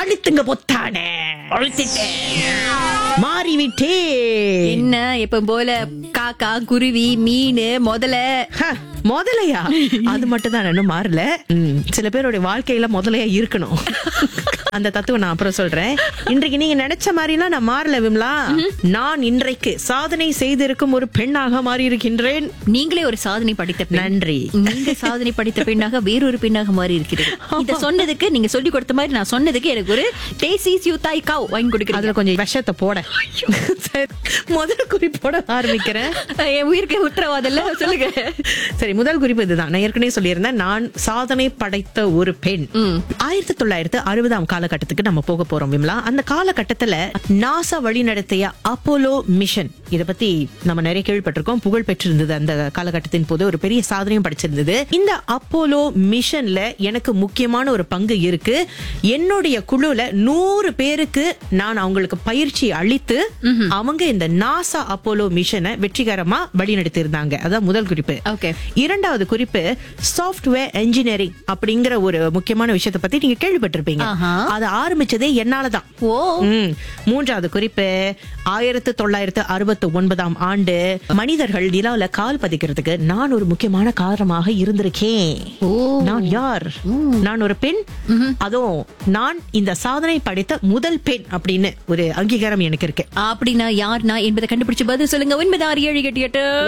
அழுத்துங்க பொத்தானே அழுத்திட்டேன் மாறிவிட்டே என்ன எப்ப போல காக்கா குருவி மீன் முதல்ல முதலையா அது மட்டும் தான் இன்னும் மாறல ம், சில பேருடைய வாழ்க்கையில முதலையா இருக்கணும் அந்த தத்துவம் நான் அப்புறம் சொல்றேன் இன்றைக்கு நீங்க நினைச்ச மாதிரிலாம் நான் மாறல விம்லா நான் இன்றைக்கு சாதனை செய்திருக்கும் ஒரு பெண்ணாக மாறி இருக்கின்றேன் நீங்களே ஒரு சாதனை படித்த பெண் நன்றி நீங்க சாதனை படித்த பெண்ணாக வேறொரு பெண்ணாக மாறி இருக்கிறது இத சொன்னதுக்கு நீங்க சொல்லி கொடுத்த மாதிரி நான் சொன்னதுக்கு எனக்கு ஒரு தேசிஸ் யூத்தாய் காவ் வாங்கி கொடுக்குறீங்க அதுல கொஞ்சம் விஷத்தை போட சரி, முதல் குறிப்போட ஆரம்பிக்கிறேன் என் உயிருக்கு உத்தரவாதம் இல்ல சொல்லுங்க சரி முதல் குறிப்பு இதுதான் நான் ஏற்கனவே சொல்லியிருந்தேன் நான் சாதனை படைத்த ஒரு பெண் ஆயிரத்தி தொள்ளாயிரத்து அறுபதாம் காலகட்டத்துக்கு நம்ம போக போறோம் விமலா அந்த காலகட்டத்துல நாசா வழி நடத்திய அப்போலோ மிஷன் இத பத்தி நம்ம நிறைய கேள்விப்பட்டிருக்கோம் புகழ் பெற்றிருந்தது அந்த காலகட்டத்தின் போது ஒரு பெரிய சாதனையும் படிச்சிருந்தது இந்த அப்போலோ மிஷன்ல எனக்கு முக்கியமான ஒரு பங்கு இருக்கு என்னுடைய குழுல நூறு பேருக்கு நான் அவங்களுக்கு பயிற்சி அளித்து அவங்க இந்த நாசா அப்போலோ மிஷனை வெற்றிகரமா வழிநடத்தி இருந்தாங்க அதான் முதல் குறிப்பு ஓகே இரண்டாவது குறிப்பு சாஃப்ட்வேர் இன்ஜினியரிங் அப்படிங்கிற ஒரு முக்கியமான விஷயத்தை பத்தி நீங்க கேள்விப்பட்டிருப்பீங்க ஆஹா. அது ஆரம்பிச்சதே என்னாலதான் ஓ ம். மூன்றாவது குறிப்பு ஆயிரத்து தொள்ளாயிரத்து அறுபத்தி ஒன்பதாம் ஆண்டு மனிதர்கள் நிலாவுல கால் பதிக்கிறதுக்கு நான் ஒரு முக்கியமான காரணமாக இருந்திருக்கேன் ஓ. நான் யார் நான் ஒரு பெண் அதுவும் நான் இந்த சாதனை படைத்த முதல் பெண் அப்படின்னு ஒரு அங்கீகாரம் எனக்கு இருக்கு அப்படின்னா யார் நான் என்பதை கண்டுபிடிச்சு பதில் சொல்லுங்க ஒன்பது ஆறு ஏழு எட்டு எட்டு